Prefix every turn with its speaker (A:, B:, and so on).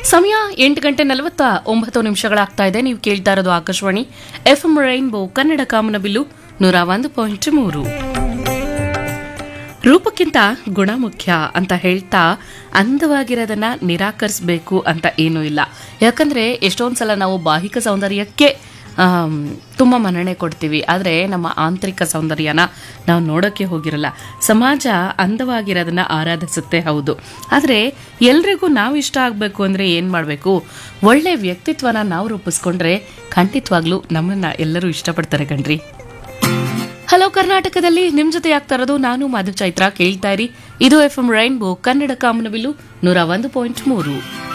A: ಸಮಯ ಎಂಟು ಗಂಟೆ ನಲವತ್ತ ಒಂಬತ್ತು ನಿಮಿಷಗಳಾಗ್ತಾ ಇದೆ ನೀವು ಕೇಳ್ತಾ ಇರೋದು Akashvani F M rainbow Kannada ಕಾಮನಬಿಲ್ಲು ನೂರ ಒಂದು ಪಾಯಿಂಟ್ ಮೂರು ರೂಪಕ್ಕಿಂತ ಗುಣ ಮುಖ್ಯ ಅಂತ ಹೇಳ್ತಾ ಅಂದವಾಗಿರೋದನ್ನ ನಿರಾಕರಿಸಬೇಕು ಅಂತ ಏನೂ ಇಲ್ಲ ಯಾಕಂದ್ರೆ ಎಷ್ಟೊಂದು ಸಲ ನಾವು ಬಾಹಿಕ ಸೌಂದರ್ಯಕ್ಕೆ ಆಮ್, ತುಂಬ ಮನ್ನಣೆ ಕೊಡ್ತೀವಿ ಆದರೆ ನಮ್ಮ ಆಂತರಿಕ ಸೌಂದರ್ಯನ ನಾವು ನೋಡೋಕ್ಕೆ ಹೋಗಿರಲ್ಲ ಸಮಾಜ ಅಂದವಾಗಿರೋದನ್ನ ಆರಾಧಿಸುತ್ತೆ ಹೌದು ಆದರೆ ಎಲ್ರಿಗೂ ನಾವು ಇಷ್ಟ ಆಗಬೇಕು ಅಂದರೆ ಏನು ಮಾಡಬೇಕು ಒಳ್ಳೆ ವ್ಯಕ್ತಿತ್ವನ ನಾವು ರೂಪಿಸ್ಕೊಂಡ್ರೆ ಖಂಡಿತವಾಗ್ಲೂ ನಮ್ಮನ್ನ ಎಲ್ಲರೂ ಇಷ್ಟಪಡ್ತಾರೆ ಕಣ್ರಿ ಹಲೋ ಕರ್ನಾಟಕದಲ್ಲಿ ನಿಮ್ ಜೊತೆ ಆಗ್ತಾ ಇರೋದು ನಾನು ಮಧು ಚೈತ್ರ ಕೇಳ್ತಾ ಇರಿ ಇದು ಎಫ್ ಎಂ ರೈನ್ಬೋ ಕನ್ನಡ ಕಾಮನಬಿಲ್ಲು ನೂರ ಒಂದು ಪಾಯಿಂಟ್ ಮೂರು